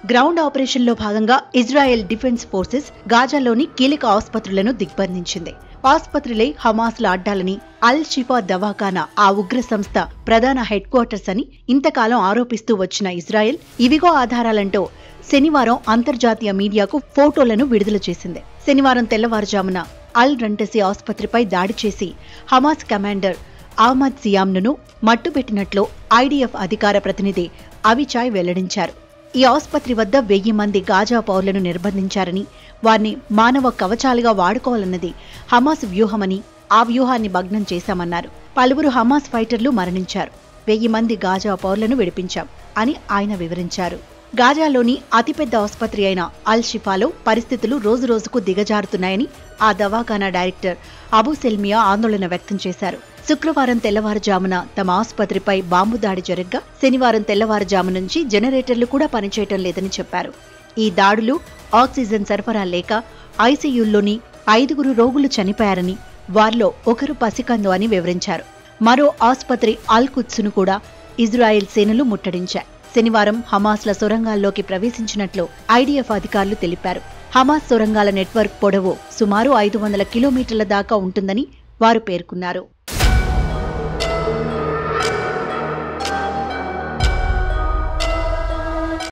ground ఆపరేషన్లో భాగంగా Israel defence forces గాజాలోని కీలక ఆసుపత్రులను దిగ్బంధించింది ఆసుపత్రులే హమాస్ల అడ్డాలని అల్ షిఫా దవాఖానా ఆ ఉగ్ర సంస్థ ప్రధాన హెడ్ క్వార్టర్స్ అని ఇంతకాలం ఆరోపిస్తూ వచ్చిన ఇజ్రాయెల్ ఇవిగో ఆధారాలంటూ శనివారం అంతర్జాతీయ మీడియాకు ఫోటోలను విడుదల చేసింది శనివారం తెల్లవారుజామున అల్ రంటసి ఆసుపత్రిపై దాడి చేసి హమాస్ కమాండర్ అహ్మద్ సియామ్ను మట్టుపెట్టినట్లు ఐడీఎఫ్ అధికార ప్రతినిధి అవిచాయ్ వెల్లడించారు ఈ ఆసుపత్రి వద్ద వెయ్యి మంది గాజా పౌరులను నిర్బంధించారని వారిని మానవ కవచాలుగా వాడుకోవాలన్నది హమాస్ వ్యూహమని ఆ వ్యూహాన్ని భగ్నం చేశామన్నారు పలువురు హమాస్ ఫైటర్లు మరణించారు వెయ్యి మంది గాజా పౌరులను విడిపించాం అని ఆయన వివరించారు గాజాలోని అతిపెద్ద ఆసుపత్రి అయిన అల్ షిఫాలో పరిస్థితులు రోజురోజుకు దిగజారుతున్నాయని ఆ దవాఖానా డైరెక్టర్ అబూ సెల్మియా ఆందోళన వ్యక్తం చేశారు శుక్రవారం తెల్లవారుజామున తమ ఆసుపత్రిపై బాంబు దాడి జరగ్గా శనివారం తెల్లవారుజాము నుంచి జనరేటర్లు కూడా పనిచేయటం లేదని చెప్పారు ఈ దాడులు ఆక్సిజన్ సరఫరా లేక ఐసీయూల్లోని ఐదుగురు రోగులు చనిపోయారని వారిలో ఒకరు పసికందు అని వివరించారు మరో ఆసుపత్రి అల్ కుత్సును కూడా ఇజ్రాయెల్ సేనలు ముట్టడించాయి శనివారం హమాస్ల సొరంగాల్లోకి ప్రవేశించినట్లు ఐడీఎఫ్ అధికారులు తెలిపారు హమాస్ సొరంగాల నెట్వర్క్ పొడవు సుమారు ఐదు వందల కిలోమీటర్ల దాకా ఉంటుందని వారు పేర్కొన్నారు